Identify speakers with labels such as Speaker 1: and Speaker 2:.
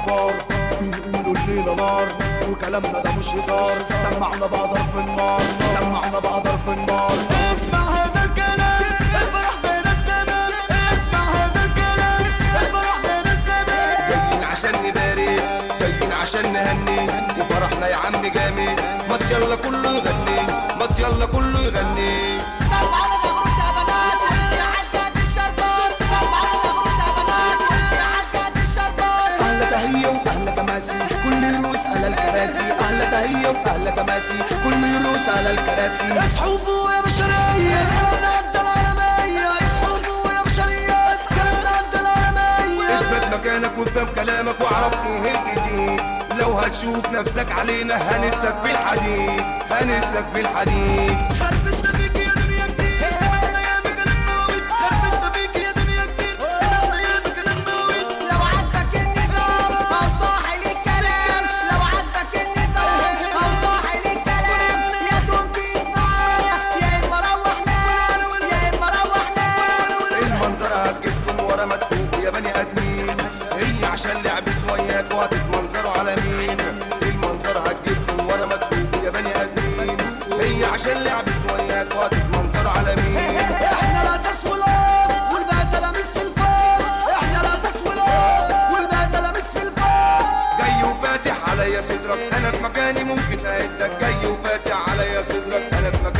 Speaker 1: كبار بيقولوا الليلة نار وكلامنا ده مش هزار سمعنا بقى ضرب النار سمعنا بقى ضرب النار اسمع هذا الكلام الفرح بين الزمان اسمع هذا الكلام الفرح بين الزمان
Speaker 2: جايين عشان نبارك جايين عشان نهني وفرحنا يا عم جامد ما يلا كله يغني ما يلا كله يغني
Speaker 3: طلعنا زغروت يا بنات يا حاجات الشربات طلعنا زغروت يا بنات يا حاجات الشربات
Speaker 1: أهلا تهية وأهلا تماسي كل يروس على الكراسي أهلا تهية وأهلا تماسي كل يروس على الكراسي اصحوا فوق يا بشرية كلامنا قد العالمية اصحوا فوق يا بشرية كلامنا قد العالمية
Speaker 2: اثبت مكانك وافهم كلامك واعرف ايه الجديد لو هتشوف نفسك علينا هنسلك في الحديد هنسلك في الحديد
Speaker 1: خربشنا فيك يا دنيا كتير سمعنا يا كلام ناوي خربشنا فيك يا دنيا كتير سمعنا يا كلام ناوي
Speaker 3: لو عجبك النظام او صاحي للكلام لو عجبك النظام او صاحي للكلام يا تنطيط معانا يا اما روح نام يا اما روح نام
Speaker 2: المنظر هتجيبكم ورا مدفوق يا بني ادمين هي عشان لعبت وياك وهتتمنظروا على مين المنظر هتجيبكم ورا مدفوق يا بني ادمين هي عشان لعبت وياك وهتتمنظروا على مين
Speaker 1: احنا الاساس والاس والباقي تلاميذ في الفاس احنا الاساس والاس والباقي تلاميذ في الفاس
Speaker 2: جاي وفاتح عليا صدرك انا في مكاني ممكن اهدك جاي وفاتح عليا صدرك انا في مكاني